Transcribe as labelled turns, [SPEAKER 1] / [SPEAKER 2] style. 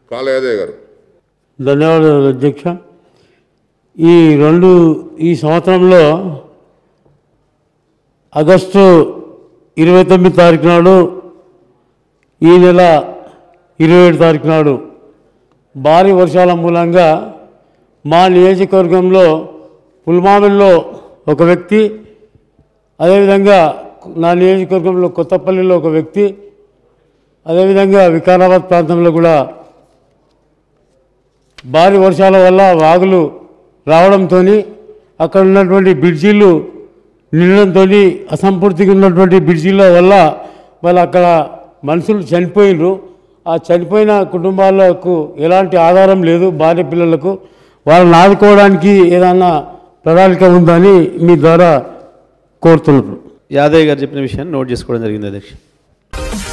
[SPEAKER 1] కాళ యాదయ్య గారు
[SPEAKER 2] ధన్యవాదాలు అధ్యక్ష ఈ రెండు ఈ సంవత్సరంలో ఆగస్టు ఇరవై తొమ్మిది తారీఖు నాడు ఈ నెల ఇరవై ఏడు తారీఖు నాడు భారీ వర్షాల మూలంగా మా నియోజకవర్గంలో పుల్మామిల్లో ఒక వ్యక్తి అదేవిధంగా నా నియోజకవర్గంలో కొత్తపల్లిలో ఒక వ్యక్తి అదేవిధంగా వికారాబాద్ ప్రాంతంలో కూడా భారీ వర్షాల వల్ల వాగులు రావడంతో అక్కడ ఉన్నటువంటి బ్రిడ్జీలు నిండడంతో అసంపూర్తిగా ఉన్నటువంటి బ్రిడ్జీల వల్ల వాళ్ళు అక్కడ మనుషులు చనిపోయినరు ఆ చనిపోయిన కుటుంబాలకు ఎలాంటి ఆధారం లేదు భార్య పిల్లలకు వాళ్ళని ఆదుకోవడానికి ఏదన్నా ప్రణాళిక ఉందని మీ ద్వారా కోరుతున్నారు
[SPEAKER 3] యాదయ్య గారు చెప్పిన విషయాన్ని నోట్ చేసుకోవడం జరిగింది అధ్యక్ష